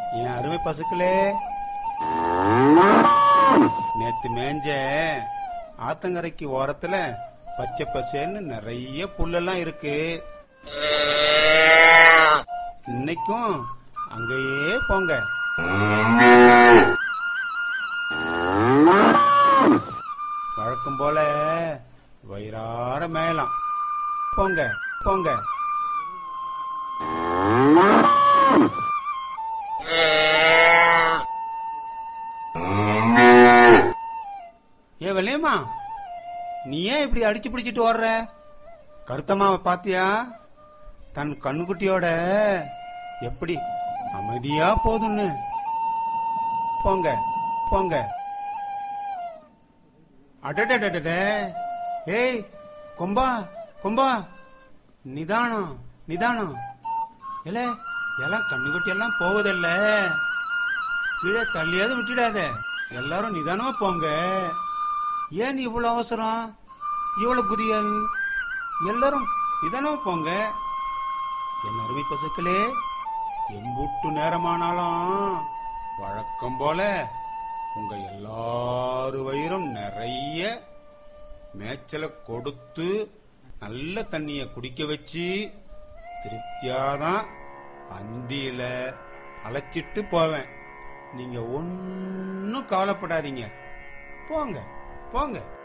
என் அருமை பசுக்களே நேத்து மேஞ்ச ஆத்தங்கரைக்கு ஓரத்துல பச்சை பசேன்னு நிறைய புல்லெல்லாம் இருக்கு இன்னைக்கும் அங்கேயே போங்க வழக்கம் போல வயிறார மேயலாம் போங்க போங்க ஏ வெள்ளையம்மா நீ ஏன் இப்படி அடிச்சு பிடிச்சிட்டு ஓடுற கருத்தம்மாவை பாத்தியா தன் கண்ணுக்குட்டியோட எப்படி அமைதியா போதுன்னு போங்க போங்க அடடடடட ஏய் கொம்பா கொம்பா நிதானம் நிதானம் இல்ல எல்லாம் கண்ணுக்குட்டி எல்லாம் போவதில்ல கீழே தள்ளியாவது விட்டுடாத எல்லாரும் நிதானமா போங்க ஏன் இவ்வளவு அவசரம் இவ்வளவு குதியல் எல்லாரும் நிதானமா போங்க என் அருமை பசுக்களே எம்புட்டு நேரமானாலும் வழக்கம் போல உங்க எல்லாரு வயிறும் நிறைய மேய்ச்சலை கொடுத்து நல்ல தண்ணிய குடிக்க வச்சு திருப்தியாதான் அந்தியில அழைச்சிட்டு போவேன் நீங்க ஒன்னும் கவலைப்படாதீங்க போங்க போங்க